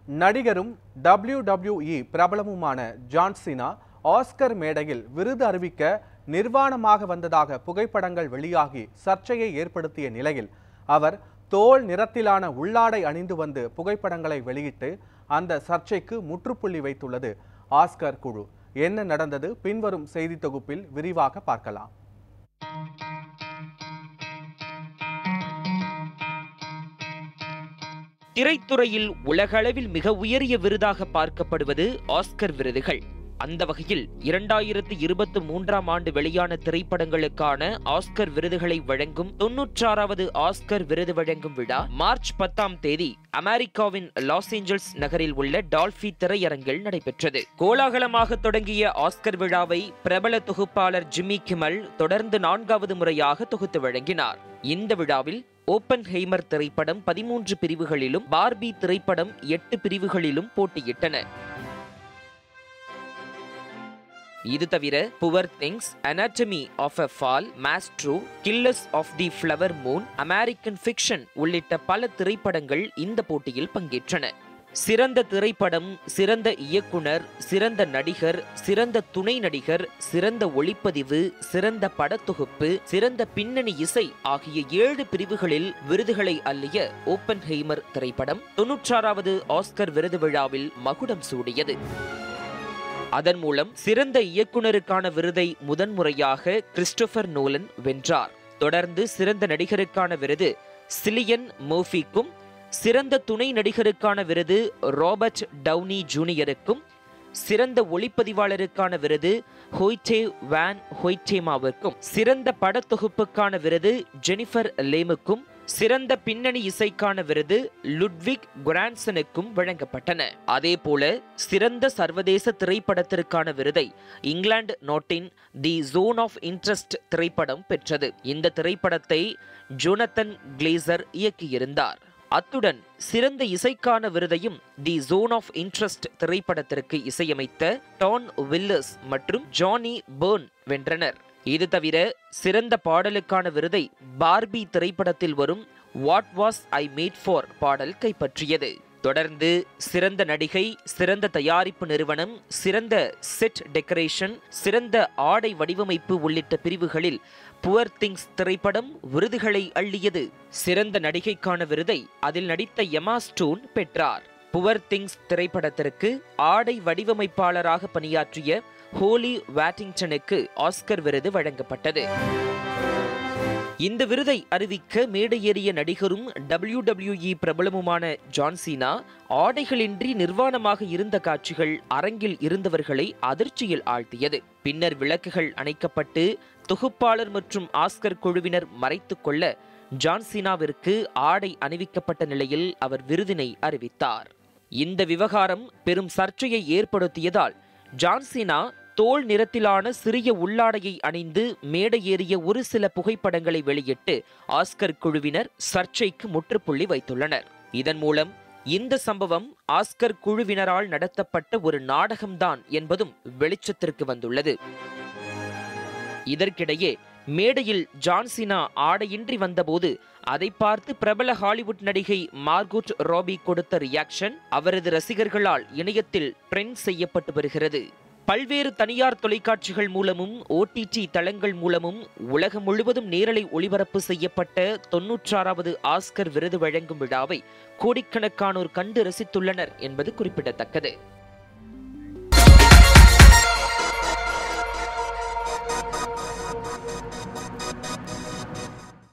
நடிகரும் WWE பிரபலமுமான John Cena Oscar மேடையில் விருது அறிவிக்க நிர்வாணமாக வந்ததாக புகைப்படங்கள் வெளியாகி சர்ச்சையை ஏற்படுத்திய நிலையில் அவர் தோல் நிறத்திலான உள்ளாடை அணிந்து வந்து புகைப்படங்களை வெளியிட்டு அந்த சர்ச்சைக்கு முற்றுப்புள்ளி வைத்துள்ளது ஆஸ்கர் குழு என்ன நடந்தது பின்வரும் செய்தி தொகுப்பில் விரிவாக பார்க்கலாம் திரைத்துறையில் உலகளவில் மிக உயரிய விருதாக பார்க்கப்படுவது ஆஸ்கர் விருதுகள் அந்த வகையில் இரண்டாயிரத்து இருபத்தி மூன்றாம் ஆண்டு வெளியான திரைப்படங்களுக்கான ஆஸ்கர் விருதுகளை வழங்கும் தொன்னூற்றாறாவது ஆஸ்கர் விருது வழங்கும் விழா மார்ச் பத்தாம் தேதி அமெரிக்காவின் லாஸ் ஏஞ்சல்ஸ் நகரில் உள்ள டால்பி திரையரங்கில் நடைபெற்றது கோலாகலமாக தொடங்கிய ஆஸ்கர் விழாவை பிரபல தொகுப்பாளர் ஜிம்மி கிமல் தொடர்ந்து நான்காவது முறையாக தொகுத்து வழங்கினார் இந்த விழாவில் ஓப்பன் ஹெய்மர் திரைப்படம் பதிமூன்று பிரிவுகளிலும் பார்பி திரைப்படம் எட்டு பிரிவுகளிலும் போட்டியிட்டன இது தவிர Poor Things Anatomy of a Fall Maestro Killers of the Flower Moon American Fiction உள்ளிட்ட பல திரைப்படங்கள் இந்த போட்டியில் பங்கேற்றன சிறந்த திரைப்படம் சிறந்த இயக்குனர் சிறந்த நடிகர் சிறந்த துணை நடிகர் சிறந்த ஒளிப்பதிவு சிறந்த படத்தொகுப்பு சிறந்த பின்னணி இசை ஆகிய ஏழு பிரிவுகளில் விருதுகளை அள்ளிய ஓப்பன் ஹெய்மர் திரைப்படம் தொன்னூற்றாறாவது ஆஸ்கர் விருது விழாவில் மகுடம் சூடியது அதன் மூலம் சிறந்த இயக்குனருக்கான விருதை முதன்முறையாக கிறிஸ்டோபர் நோலன் வென்றார் தொடர்ந்து சிறந்த நடிகருக்கான விருது சிலியன் மோஃபிக்கும் சிறந்த துணை நடிகருக்கான விருது ராபர்ட் டவுனி ஜூனியருக்கும் சிறந்த ஒளிப்பதிவாளருக்கான விருது ஹொய்டே வேன் ஹொய்டேமாவிற்கும் சிறந்த படத்தொகுப்புக்கான விருது ஜெனிஃபர் லேமுக்கும் சிறந்த பின்னணி இசைக்கான விருது லுட்விக் குரான்சனுக்கும் வழங்கப்பட்டன அதேபோல சிறந்த சர்வதேச திரைப்படத்திற்கான விருதை இங்கிலாந்து நாட்டின் தி ஜோன் ஆஃப் இன்ட்ரெஸ்ட் திரைப்படம் பெற்றது இந்த திரைப்படத்தை ஜோனத்தன் கிளேசர் இயக்கியிருந்தார் அத்துடன் சிறந்த இசைக்கான விருதையும் தி ஜோன் ஆஃப் இன்ட்ரெஸ்ட் திரைப்படத்திற்கு இசையமைத்த டான் வில்லர்ஸ் மற்றும் ஜானி பேர்ன் வென்றனர் இது தவிர சிறந்த பாடலுக்கான விருதை பார்பி திரைப்படத்தில் வரும் What Was I Made For பாடல் கைப்பற்றியது தொடர்ந்து சிறந்த நடிகை சிறந்த தயாரிப்பு நிறுவனம் சிறந்த செட் டெக்கரேஷன் சிறந்த ஆடை வடிவமைப்பு உள்ளிட்ட பிரிவுகளில் புவர் திங்ஸ் திரைப்படம் விருதுகளை அள்ளியது சிறந்த நடிகைக்கான விருதை அதில் நடித்த எமா ஸ்டோன் பெற்றார் புவர் திங்ஸ் திரைப்படத்திற்கு ஆடை வடிவமைப்பாளராக பணியாற்றிய ஹோலி வாட்டிங்டனுக்கு ஆஸ்கர் விருது வழங்கப்பட்டது இந்த விருதை அறிவிக்க மேடையேறிய நடிகரும் WWE பிரபலமுமான ஜான்சீனா ஆடைகளின்றி நிர்வாணமாக இருந்த காட்சிகள் அரங்கில் இருந்தவர்களை அதிர்ச்சியில் ஆழ்த்தியது பின்னர் விளக்குகள் அணைக்கப்பட்டு தொகுப்பாளர் மற்றும் ஆஸ்கர் குழுவினர் மறைத்துக் கொள்ள ஜான்சீனாவிற்கு ஆடை அணிவிக்கப்பட்ட நிலையில் அவர் விருதினை அறிவித்தார் இந்த விவகாரம் பெரும் சர்ச்சையை ஏற்படுத்தியதால் ஜான்சீனா தோல் நிறத்திலான சிறிய உள்ளாடையை அணிந்து மேடையேறிய ஒரு சில புகைப்படங்களை வெளியிட்டு ஆஸ்கர் குழுவினர் சர்ச்சைக்கு முற்றுப்புள்ளி வைத்துள்ளனர் இதன் மூலம் இந்த சம்பவம் ஆஸ்கர் குழுவினரால் நடத்தப்பட்ட ஒரு நாடகம்தான் என்பதும் வெளிச்சத்திற்கு வந்துள்ளது இதற்கிடையே மேடையில் ஜான்சினா ஆடையின்றி வந்தபோது அதை பார்த்து பிரபல ஹாலிவுட் நடிகை மார்கோட் ராபி கொடுத்த ரியாக்ஷன் அவரது ரசிகர்களால் இணையத்தில் ட்ரெண்ட் செய்யப்பட்டு வருகிறது பல்வேறு தனியார் தொலைக்காட்சிகள் மூலமும் ஓடிடி தளங்கள் மூலமும் உலகம் முழுவதும் நேரலை ஒளிபரப்பு செய்யப்பட்ட தொன்னூற்றாறாவது ஆஸ்கர் விருது வழங்கும் விழாவை கோடிக்கணக்கானோர் கண்டு ரசித்துள்ளனர் என்பது குறிப்பிடத்தக்கது